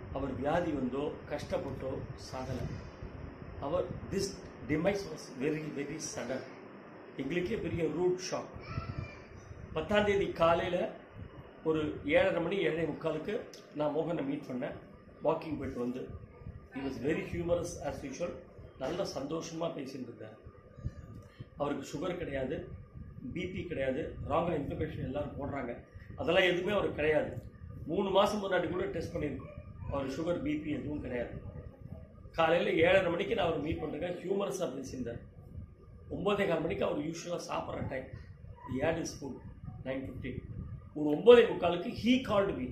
அவர் வியாதி வந்தோ கஷ்டப்பட்டோ சாகலை அவர் this demise was very very sudden எங்களுக்கே பெரிய ரூட் ஷாக் பத்தாம் தேதி காலையில் ஒரு ஏழரை மணி ஏழரை முக்காலுக்கு நான் மோகனை மீட் பண்ணேன் வாக்கிங் போயிட்டு வந்து he was very humorous as usual நல்ல சந்தோஷமாக பேசிட்டு இருந்தார் அவருக்கு சுகர் கிடையாது பிபி கிடையாது ராங்காக இன்ஃபர்மேஷன் எல்லாரும் போடுறாங்க அதெல்லாம் எதுவுமே அவருக்கு கிடையாது மூணு மாதம் முன்னாடி கூட டெஸ்ட் பண்ணியிருக்கோம் அவர் சுகர் பிபி எதுவும் கிடையாது காலையில் ஏழரை மணிக்கு நான் அவர் மீட் பண்ணுறேன் ஹியூமரஸாக பேசியிருந்தார் ஒம்பதே கால் மணிக்கு அவர் யூஸ்வலாக சாப்பிட்ற time ate his food nine fifteen ஒரு ஒம்பதே முக்காலுக்கு ஹீ கால்டு மீ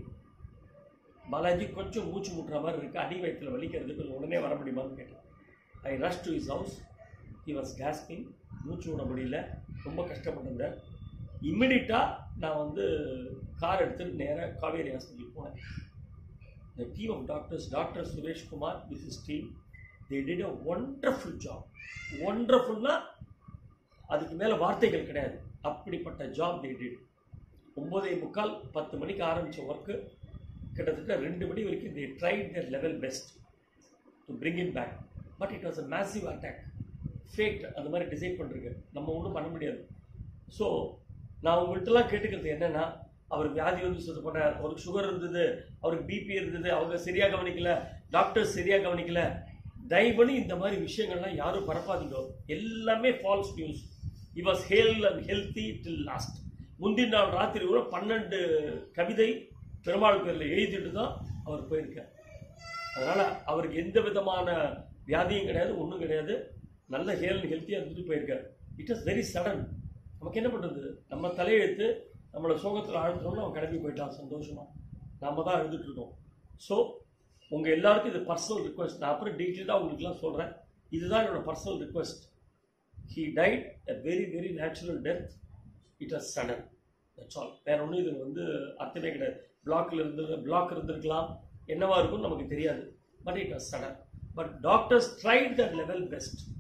பாலாஜி கொஞ்சம் மூச்சு முட்டுற மாதிரி இருக்குது அடி வயிற்றில் வலிக்கிறது கொஞ்சம் உடனே வர முடியுமான்னு கேட்டேன் I rush to his house he was gasping மூச்சு விட முடியல ரொம்ப கஷ்டப்பட்டிருந்தார் இம்மிடியட்டாக நான் வந்து கார் எடுத்துட்டு நேராக காவேரி ஹாஸ்பிட்டல் போனேன் the team of doctors, Dr. Suresh Kumar with his team, they did a wonderful job. ஒண்டர்ஃபுல்னா அதுக்கு மேலே வார்த்தைகள் கிடையாது அப்படிப்பட்ட ஜாப் they did ஒம்போதே முக்கால் பத்து மணிக்கு ஆரம்பித்த ஒர்க்கு கிட்டத்தட்ட ரெண்டு மணி வரைக்கும் they tried their level best to bring it back but it was a massive attack fact அந்த மாதிரி டிசைட் பண்ணிருக்கு நம்ம ஒன்றும் பண்ண முடியாது ஸோ நான் உங்கள்கிட்டலாம் கேட்டுக்கிறது என்னன்னா அவர் வியாதி வந்து சுத்தம் பண்ணார் அவருக்கு சுகர் இருந்தது அவருக்கு பிபி இருந்தது அவங்க சரியாக கவனிக்கல டாக்டர்ஸ் சரியாக கவனிக்கல தயவு பண்ணி இந்த மாதிரி விஷயங்கள்லாம் யாரும் பரப்பாதீங்க எல்லாமே false news he was hale and healthy till last முந்தின நாள் ராத்திரி கூட பன்னெண்டு கவிதை பெருமாள் பேரில் எழுதிட்டு தான் அவர் போயிருக்கார் அதனால் அவருக்கு எந்த விதமான வியாதியும் கிடையாது ஒன்றும் கிடையாது நல்ல ஹேல் ஹெல்த்தியாக இருந்துட்டு போயிருக்கார் இட் இஸ் வெரி சடன் நமக்கு என்ன பண்ணுறது நம்ம தலையெழுத்து நம்மளை சோகத்தில் ஆழ்த்துறோம்னு அவன் கிளம்பி போயிட்டான் சந்தோஷமாக நம்ம தான் எழுதிட்டு இருக்கோம் ஸோ உங்கள் எல்லாருக்கும் இது பர்சனல் ரிக்வெஸ்ட் நான் அப்புறம் டீட்டெயிலாக உங்களுக்குலாம் சொல்கிறேன் இதுதான் என்னோட personal request he died a very very natural death it was sudden that's all வேற ஒன்றும் இது வந்து அர்த்தமே கிடையாது பிளாக்ல இருந்து பிளாக் இருந்திருக்கலாம் என்னவா இருக்கும் நமக்கு தெரியாது but it was sudden but doctors tried that level best